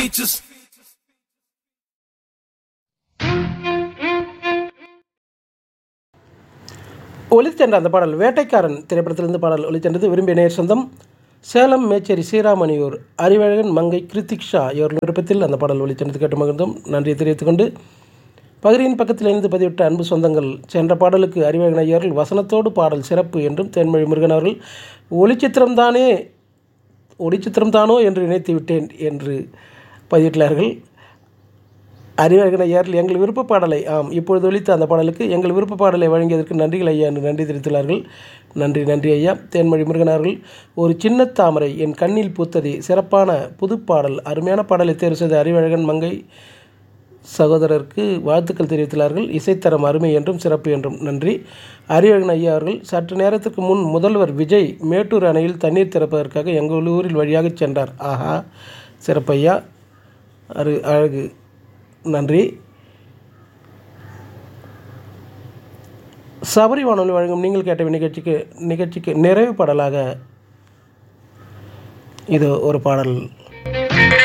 features. ஒளிச்சென்ற அந்த பாடல் வேட்டைக்காரன் திரைப்படத்திலிருந்து பாடல் ஒளிச்சென்றது விரும்பிய நேர் சொந்தம் சேலம் மேச்சேரி ஸ்ரீராமணியூர் அறிவழகன் மங்கை கிருத்திக் ஷா இவர்கள் விருப்பத்தில் அந்த பாடல் ஒளிச்சென்றது கேட்டு மகிழ்ந்தோம் நன்றியை தெரிவித்துக் கொண்டு பகிரின் பக்கத்தில் இணைந்து பதிவிட்ட அன்பு சொந்தங்கள் சென்ற பாடலுக்கு அறிவழகன் ஐயர்கள் வசனத்தோடு பாடல் சிறப்பு என்றும் தேன்மொழி முருகன் அவர்கள் ஒளிச்சித்திரம்தானே ஒளிச்சித்திரம்தானோ என்று நினைத்து விட்டேன் என்று பதிவிட்டார்கள் அறிவழகன் ஐயார்கள் எங்கள் விருப்ப பாடலை ஆம் இப்பொழுது ஒலித்த அந்த பாடலுக்கு எங்கள் விருப்ப பாடலை வழங்கியதற்கு நன்றிகள் ஐயா என்று நன்றி தெரிவித்துள்ளார்கள் நன்றி நன்றி ஐயா தேன்மொழி முருகன் அவர்கள் ஒரு சின்ன தாமரை என் கண்ணில் பூத்ததே சிறப்பான புதுப்பாடல் அருமையான பாடலை தேர்வு செய்த அறிவழகன் மங்கை சகோதரருக்கு வாழ்த்துக்கள் தெரிவித்துள்ளார்கள் இசைத்தரம் அருமை என்றும் சிறப்பு என்றும் நன்றி அறிவழகன் ஐயா அவர்கள் சற்று நேரத்துக்கு முன் முதல்வர் விஜய் மேட்டூர் அணையில் தண்ணீர் திறப்பதற்காக எங்கள் ஊரில் வழியாக சென்றார் ஆஹா சிறப்பையா அரு அழகு நன்றி சபரி வானொலி வழங்கும் நீங்கள் கேட்ட நிகழ்ச்சிக்கு நிகழ்ச்சிக்கு நிறைவு பாடலாக இது ஒரு பாடல்